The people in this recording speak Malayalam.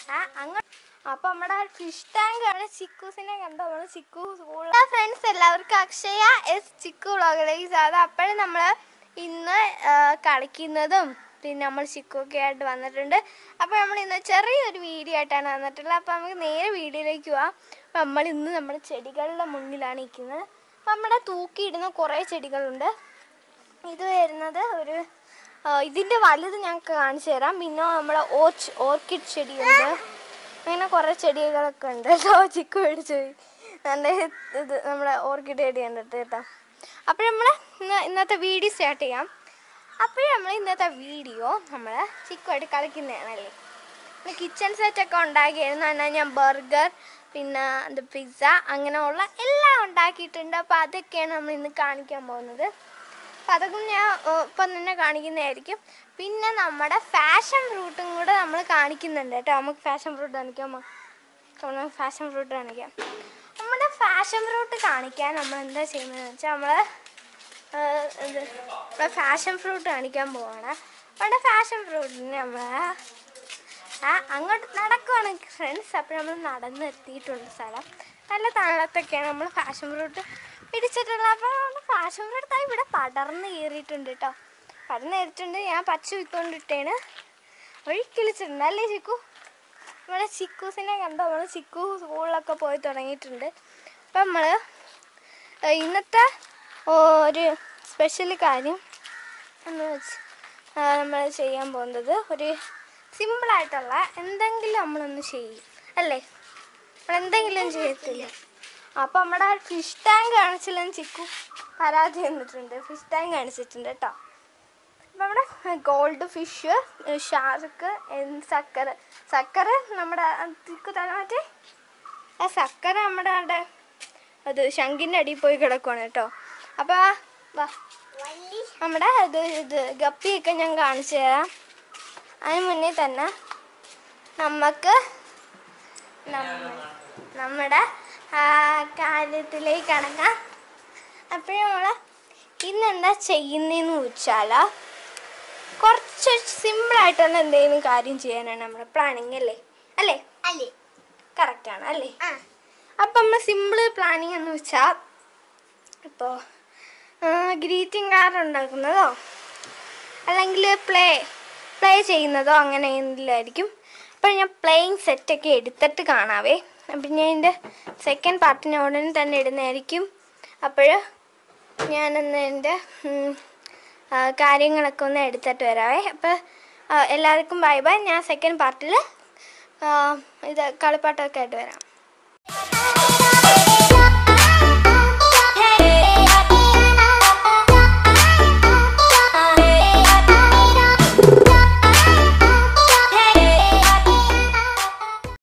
ആ അങ്ങ് അപ്പൊ നമ്മുടെ ഫിഷ് ടാങ്ക് ആണ് ചിക്കൂസിനെ കണ്ടോ നമ്മള് ചിക്കു സ്കൂളിൽ ഫ്രണ്ട്സ് എല്ലാവർക്കും അക്ഷയ എസ് ചിക്കു വ്ളോഗിലേക്ക് സാധാ അപ്പോഴും നമ്മള് ഇന്ന് ആ, കളിക്കുന്നതും പിന്നെ നമ്മൾ ചിക്കുവൊക്കെ ആയിട്ട് വന്നിട്ടുണ്ട് അപ്പോൾ നമ്മൾ ഇന്ന് ചെറിയൊരു വീഡിയോ ആയിട്ടാണ് വന്നിട്ടുള്ളത് അപ്പോൾ നമുക്ക് നേരെ വീഡിയോയിലേക്ക് പോവാം അപ്പോൾ നമ്മൾ ഇന്ന് നമ്മുടെ ചെടികളുടെ മുന്നിലാണ് നിൽക്കുന്നത് അപ്പോൾ നമ്മുടെ തൂക്കിയിടുന്ന കുറേ ചെടികളുണ്ട് ഇത് വരുന്നത് ഒരു ആ, ഇതിന്റെ വലുത് ഞങ്ങൾക്ക് കാണിച്ചു തരാം പിന്നെ നമ്മുടെ ഓച്ച് ഓർക്കിഡ് ചെടിയുണ്ട് അങ്ങനെ കുറേ ചെടികളൊക്കെ ഉണ്ട് കേട്ടോ ചിക്കു മേടിച്ചു പോയി നല്ല ഇത് നമ്മുടെ ഓർക്കിഡ് ചെടി കണ്ടിട്ട് കേട്ടോ അപ്പോൾ നമ്മൾ ഇന്ന് ഇന്നത്തെ വീഡിയോ സ്റ്റാർട്ട് ചെയ്യാം അപ്പോൾ നമ്മൾ ഇന്നത്തെ വീഡിയോ നമ്മൾ ചിക്കുമായിട്ട് കളിക്കുന്നതാണല്ലേ പിന്നെ കിച്ചൺ സെറ്റൊക്കെ ഉണ്ടാക്കിയായിരുന്നു എന്നാൽ ഞാൻ ബർഗർ പിന്നെ എന്താ പിസ്സ അങ്ങനെയുള്ള എല്ലാം ഉണ്ടാക്കിയിട്ടുണ്ട് അപ്പോൾ അതൊക്കെയാണ് നമ്മൾ ഇന്ന് കാണിക്കാൻ പോകുന്നത് അപ്പം അതൊക്കെ ഞാൻ ഏഹ്, ഇപ്പം തന്നെ കാണിക്കുന്നതായിരിക്കും പിന്നെ നമ്മുടെ ഫാഷൻ ഫ്രൂട്ടും കൂടെ നമ്മൾ കാണിക്കുന്നുണ്ട് കേട്ടോ നമുക്ക് ഫാഷൻ ഫ്രൂട്ട് കാണിക്കാം നമുക്ക് ഫാഷൻ ഫ്രൂട്ട് കാണിക്കാം നമ്മുടെ ഫാഷൻ ഫ്രൂട്ട് കാണിക്കാൻ നമ്മൾ എന്താ ചെയ്യുന്നതെന്ന് വെച്ചാൽ നമ്മൾ ഇത് നമ്മുടെ ഫാഷൻ ഫ്രൂട്ട് കാണിക്കാൻ പോവാണ് നമ്മുടെ ഫാഷൻ ഫ്രൂട്ടിന് നമ്മൾ ആ അങ്ങോട്ട് നടക്കുവാണ് ഫ്രണ്ട്സ് അപ്പോൾ നമ്മൾ നടന്നെത്തിയിട്ടുണ്ട് സ്ഥലം നല്ല തണലത്തൊക്കെയാണ് നമ്മൾ ഫാഷൻ ഫ്രൂട്ട് പിടിച്ചിട്ടുള്ളത് അപ്പോൾ നമ്മൾ ഫാഷൻ ഫ്രൂട്ട് ദാ ഇവിടെ പടർന്ന് കയറിയിട്ടുണ്ട് കേട്ടോ പടർന്ന് കയറിയിട്ടുണ്ട് ഞാൻ പച്ച വിത്തോണ്ടിട്ടാണ് ഒഴിക്കിളിച്ചിട്ടുണ്ട് അല്ലേ ചിക്കു നമ്മളെ ചിക്കൂസിനെ കണ്ടോ നമ്മൾ ചിക്കു സ്കൂളിലൊക്കെ പോയി തുടങ്ങിയിട്ടുണ്ട് അപ്പം നമ്മൾ ഇന്നത്തെ ഒരു സ്പെഷ്യൽ കാര്യം എന്ന് വെച്ച് നമ്മൾ ചെയ്യാൻ പോകുന്നത് ഒരു സിമ്പിളായിട്ടുള്ള എന്തെങ്കിലും നമ്മളൊന്ന് ചെയ്യും അല്ലേ നമ്മൾ എന്തെങ്കിലും ചെയ്യത്തില്ല അപ്പോൾ നമ്മുടെ ഫിഷ് ടാങ്ക് കാണിച്ചില്ലെന്ന് ചിക്കു പരാതി വന്നിട്ടുണ്ട് ഫിഷ് ടാങ്ക് കാണിച്ചിട്ടുണ്ട് കേട്ടോ അപ്പം നമ്മുടെ gold fish shark sucker sucker നമ്മുടെ ചിക്കു തന്നെ മറ്റേ ആ സക്കര നമ്മുടെ അവിടെ അത് ശങ്കിൻ്റെ അടിയിൽ പോയി കിടക്കുവാണ് കേട്ടോ അപ്പോൾ വാ നമ്മുടെ ഇത് ഇത് ഗപ്പിയൊക്കെ ഞാൻ കാണിച്ചു തരാം അതിന് മുന്നേ തന്നെ നമുക്ക് നമ്മ- നമ്മുടെ ആ, കാര്യത്തിലേക്ക് കടക്കാം അപ്പോഴും നമ്മൾ ഇന്നെന്താ ചെയ്യുന്നതെന്ന് വെച്ചാൽ കുറച്ച് സിമ്പിളായിട്ടുള്ള എന്തെങ്കിലും കാര്യം ചെയ്യാനാണ് നമ്മുടെ പ്ലാനിങ് അല്ലേ അല്ലേ അല്ലേ കറക്റ്റാണ് അല്ലേ ആ അപ്പം നമ്മൾ സിമ്പിൾ പ്ലാനിങ് എന്ന് വെച്ചാൽ ഇപ്പോൾ ഗ്രീറ്റിംഗ് കാർഡ് ഉണ്ടാക്കുന്നതോ അല്ലെങ്കിൽ പ്ലേ പ്ലേ ചെയ്യുന്നതോ അങ്ങനെ എന്തെങ്കിലുമായിരിക്കും അപ്പോൾ ഞാൻ പ്ലേയിങ് സെറ്റൊക്കെ എടുത്തിട്ട് കാണാവേ അപ്പം ഞാൻ എൻ്റെ സെക്കൻഡ് പാർട്ടിന് ഉടനെ തന്നെ ഇടുന്നതായിരിക്കും അപ്പോൾ ഞാനൊന്ന് എൻ്റെ ഉം, ആ, കാര്യങ്ങളൊക്കെ ഒന്ന് എടുത്തിട്ട് വരാവേ അപ്പോൾ എല്ലാവർക്കും ബൈ ബൈ ഞാൻ സെക്കൻഡ് പാർട്ടിൽ ഇത് കളിപ്പാട്ടമൊക്കെ ആയിട്ട് വരാം